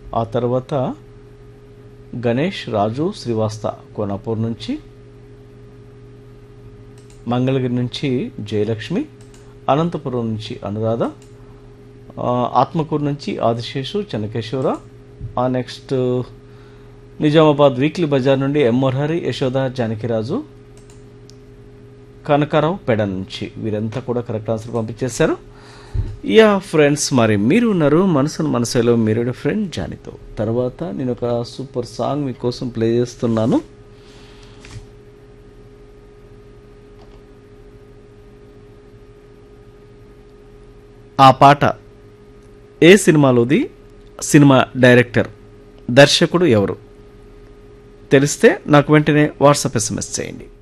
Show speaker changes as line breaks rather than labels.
ఆ తర్వాత గణేష్ రాజు శ్రీవాస్త కోనాపూర్ నుంచి మంగళగిరి నుంచి జయలక్ష్మి అనంతపురం నుంచి అనురాధ ఆ, ఆత్మకూరు నుంచి ఆదిశేషు చెన్నకేశ్వర ఆ నెక్స్ట్ నిజామాబాద్ వీక్లీ బజార్ నుండి ఎం మురహరి యశోద జానకిరాజు కనకారావు పెడ నుంచి వీరంతా కూడా కరెక్ట్ ఆన్సర్ పంపించేశారు యా ఫ్రెండ్స్ మరి మీరు ఉన్నారు మనసును మనసులో మీరు ఫ్రెండ్ జానితో తర్వాత నేను ఒక సూపర్ సాంగ్ మీకోసం ప్లే చేస్తున్నాను ఆ పాట ఏ సినిమాలోది సినిమా డైరెక్టర్ దర్శకుడు ఎవరు తెలిస్తే నాకు వెంటనే వాట్సాప్ ఎస్ఎంఎస్ చేయండి